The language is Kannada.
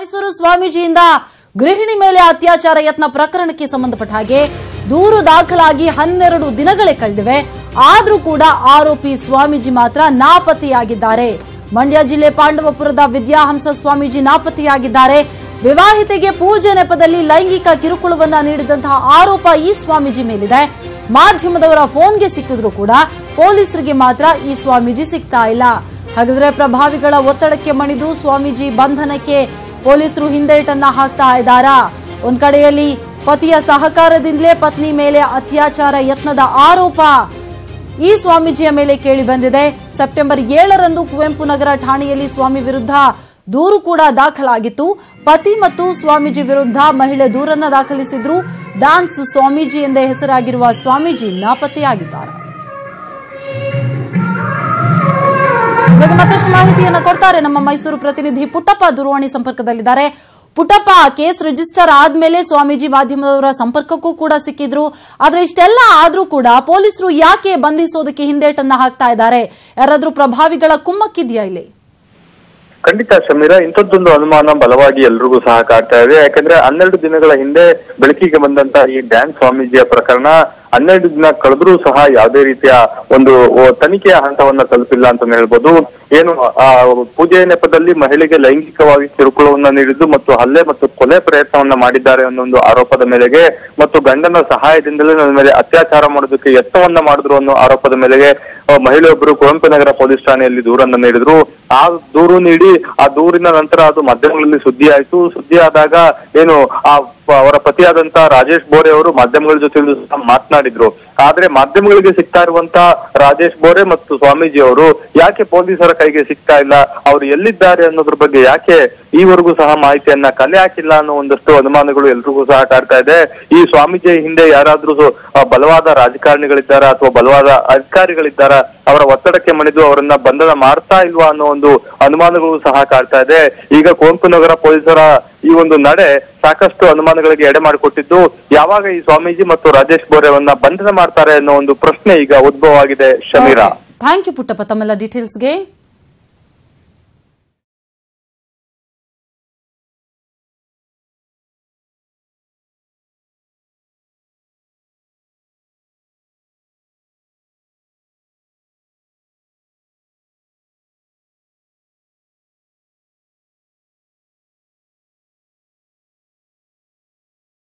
ಮೈಸೂರು ಸ್ವಾಮೀಜಿಯಿಂದ ಗೃಹಿಣಿ ಮೇಲೆ ಅತ್ಯಾಚಾರ ಯತ್ನ ಪ್ರಕರಣಕ್ಕೆ ಸಂಬಂಧಪಟ್ಟ ಹಾಗೆ ದೂರು ದಾಖಲಾಗಿ ಹನ್ನೆರಡು ದಿನಗಳೇ ಕಳೆದಿವೆ ಆದ್ರೂ ಕೂಡ ಆರೋಪಿ ಸ್ವಾಮೀಜಿ ಮಾತ್ರ ನಾಪತ್ತೆಯಾಗಿದ್ದಾರೆ ಮಂಡ್ಯ ಜಿಲ್ಲೆ ಪಾಂಡವಪುರದ ವಿದ್ಯಾಹಂಸ ಸ್ವಾಮೀಜಿ ನಾಪತ್ತೆಯಾಗಿದ್ದಾರೆ ವಿವಾಹಿತೆಗೆ ಪೂಜೆ ನೆಪದಲ್ಲಿ ಲೈಂಗಿಕ ಕಿರುಕುಳವನ್ನ ನೀಡಿದಂತಹ ಆರೋಪ ಈ ಸ್ವಾಮೀಜಿ ಮೇಲಿದೆ ಮಾಧ್ಯಮದವರ ಫೋನ್ಗೆ ಸಿಕ್ಕಿದ್ರು ಕೂಡ ಪೊಲೀಸರಿಗೆ ಮಾತ್ರ ಈ ಸ್ವಾಮೀಜಿ ಸಿಗ್ತಾ ಇಲ್ಲ ಹಾಗಾದ್ರೆ ಪ್ರಭಾವಿಗಳ ಒತ್ತಡಕ್ಕೆ ಮಣಿದು ಸ್ವಾಮೀಜಿ ಬಂಧನಕ್ಕೆ ಪೊಲೀಸರು ಹಿಂದೇಟನ್ನ ಹಾಕ್ತಾ ಇದ್ದಾರಾ ಒಂದ್ ಕಡೆಯಲ್ಲಿ ಪತಿಯ ಸಹಕಾರದಿಂದಲೇ ಪತ್ನಿ ಮೇಲೆ ಅತ್ಯಾಚಾರ ಯತ್ನದ ಆರೋಪ ಈ ಸ್ವಾಮೀಜಿಯ ಮೇಲೆ ಕೇಳಿ ಬಂದಿದೆ ಸೆಪ್ಟೆಂಬರ್ ಏಳರಂದು ಕುವೆಂಪು ನಗರ ಠಾಣೆಯಲ್ಲಿ ಸ್ವಾಮಿ ವಿರುದ್ಧ ದೂರು ಕೂಡ ದಾಖಲಾಗಿತ್ತು ಪತಿ ಮತ್ತು ಸ್ವಾಮೀಜಿ ವಿರುದ್ಧ ಮಹಿಳೆ ದೂರನ್ನ ದಾಖಲಿಸಿದ್ರು ಡಾನ್ಸ್ ಸ್ವಾಮೀಜಿ ಎಂದೇ ಹೆಸರಾಗಿರುವ ಸ್ವಾಮೀಜಿ ನಾಪತ್ತೆಯಾಗಿದ್ದಾರೆ ಇವಾಗ ಮತ್ತಷ್ಟು ಮಾಹಿತಿಯನ್ನ ಕೊಡ್ತಾರೆ ನಮ್ಮ ಮೈಸೂರು ಪ್ರತಿನಿಧಿ ಪುಟ್ಟಪ್ಪ ದೂರವಾಣಿ ಸಂಪರ್ಕದಲ್ಲಿದ್ದಾರೆ ಪುಟ್ಟಪ್ಪ ಕೇಸ್ ರಿಜಿಸ್ಟರ್ ಆದ್ಮೇಲೆ ಸ್ವಾಮೀಜಿ ಮಾಧ್ಯಮದವರ ಸಂಪರ್ಕಕ್ಕೂ ಕೂಡ ಸಿಕ್ಕಿದ್ರು ಆದ್ರೆ ಇಷ್ಟೆಲ್ಲ ಆದ್ರೂ ಕೂಡ ಪೊಲೀಸರು ಯಾಕೆ ಬಂಧಿಸೋದಕ್ಕೆ ಹಿಂದೇಟನ್ನ ಹಾಕ್ತಾ ಇದ್ದಾರೆ ಯಾರಾದ್ರೂ ಪ್ರಭಾವಿಗಳ ಕುಮ್ಮಕ್ಕಿದ್ಯಾ ಇಲ್ಲಿ ಖಂಡಿತ ಶಮೀರ ಇಂಥದ್ದೊಂದು ಅನುಮಾನ ಬಲವಾಗಿ ಎಲ್ರಿಗೂ ಸಹ ಕಾಡ್ತಾ ಇದೆ ಯಾಕಂದ್ರೆ ಹನ್ನೆರಡು ದಿನಗಳ ಹಿಂದೆ ಬೆಳಕಿಗೆ ಬಂದಂತ ಈ ಡ್ಯಾನ್ ಸ್ವಾಮೀಜಿಯ ಪ್ರಕರಣ ಹನ್ನೆರಡು ದಿನ ಕಳೆದ್ರೂ ಸಹ ಯಾವುದೇ ರೀತಿಯ ಒಂದು ಓ, ತನಿಖೆಯ ಹಂತವನ್ನ ತಲುಪಿಲ್ಲ ಅಂತ ಹೇಳ್ಬೋದು ಏನು ಆ ಪೂಜೆ ನೆಪದಲ್ಲಿ ಮಹಿಳೆಗೆ ಲೈಂಗಿಕವಾಗಿ ಕಿರುಕುಳವನ್ನ ನೀಡಿದ್ದು ಮತ್ತು ಹಲ್ಲೆ ಮತ್ತು ಕೊಲೆ ಪ್ರಯತ್ನವನ್ನ ಮಾಡಿದ್ದಾರೆ ಅನ್ನೋ ಒಂದು ಆರೋಪದ ಮೇರೆಗೆ ಮತ್ತು ಗಂಡನ ಸಹಾಯದಿಂದಲೇ ನನ್ನ ಮೇಲೆ ಅತ್ಯಾಚಾರ ಮಾಡೋದಕ್ಕೆ ಯತ್ನವನ್ನ ಮಾಡಿದ್ರು ಅನ್ನೋ ಆರೋಪದ ಮೇರೆಗೆ ಆ, ಮಹಿಳೆಯೊಬ್ಬರು ಕುವೆಂಪು ನಗರ ಪೊಲೀಸ್ ಠಾಣೆಯಲ್ಲಿ ದೂರನ್ನ ನೀಡಿದ್ರು ಆ ದೂರು ನೀಡಿ ಆ ದೂರಿನ ನಂತರ ಅದು ಮಾಧ್ಯಮಗಳಲ್ಲಿ ಸುದ್ದಿ ಆಯ್ತು ಸುದ್ದಿ ಆದಾಗ ಏನು ಆ ಪ- ಅವರ ಪತಿಯಾದಂತ ರಾಜೇಶ್ ಬೋರೆ ಅವರು ಮಾಧ್ಯಮಗಳ ಜೊತೆ ಸಹ ಮಾತನಾಡಿದ್ರು ಆದ್ರೆ ಮಾಧ್ಯಮಗಳಿಗೆ ಸಿಗ್ತಾ ಇರುವಂತ ರಾಜೇಶ್ ಬೋರೆ ಮತ್ತು ಸ್ವಾಮೀಜಿ ಅವರು ಯಾಕೆ ಪೊಲೀಸರ ಕೈಗೆ ಸಿಗ್ತಾ ಇಲ್ಲ ಅವರು ಎಲ್ಲಿದ್ದಾರೆ ಅನ್ನೋದ್ರ ಬಗ್ಗೆ ಯಾಕೆ ಈವರೆಗೂ ಸಹ ಮಾಹಿತಿಯನ್ನ ಕಲೆ ಹಾಕಿಲ್ಲ ಅನ್ನೋ ಒಂದಷ್ಟು ಅನುಮಾನಗಳು ಎಲ್ರಿಗೂ ಸಹ ಕಾಡ್ತಾ ಇದೆ ಈ ಸ್ವಾಮೀಜಿ ಹಿಂದೆ ಯಾರಾದ್ರೂ ಸೊ- ಆ, ಬಲವಾದ ರಾಜಕಾರಣಿಗಳಿದ್ದಾರಾ ಅಥವಾ ಬಲವಾದ ಅಧಿಕಾರಿಗಳಿದ್ದಾರಾ ಅವರ ಒತ್ತಡಕ್ಕೆ ಮಣಿದು ಅವರನ್ನ ಬಂಧನ ಮಾಡ್ತಾ ಇಲ್ವಾ ಅನ್ನೋ ಒಂದು ಅನುಮಾನಗಳು ಸಹ ಕಾಡ್ತಾ ಇದೆ ಈಗ ಕುವೆಂಪು ನಗರ ಪೊಲೀಸರ ಈ ಒಂದು ನಡೆ ಸಾಕಷ್ಟು ಅನುಮಾನಗಳಿಗೆ ಎಡೆ ಮಾಡಿಕೊಟ್ಟಿದ್ದು ಯಾವಾಗ ಈ ಸ್ವಾಮೀಜಿ ಮತ್ತು ರಾಜೇಶ್ ಬೋರೆವನ್ನ ಬಂಧನ ಮಾಡ್ತಾರೆ ಅನ್ನೋ ಒಂದು ಪ್ರಶ್ನೆ ಈಗ ಉದ್ಭವ ಆಗಿದೆ ಶಮೀರಾ ಥ್ಯಾಂಕ್ ಯು ಪುಟ್ಟಪ್ಪ ತಮ್ಮೆಲ್ಲ ಡೀಟೇಲ್ಸ್ಗೆ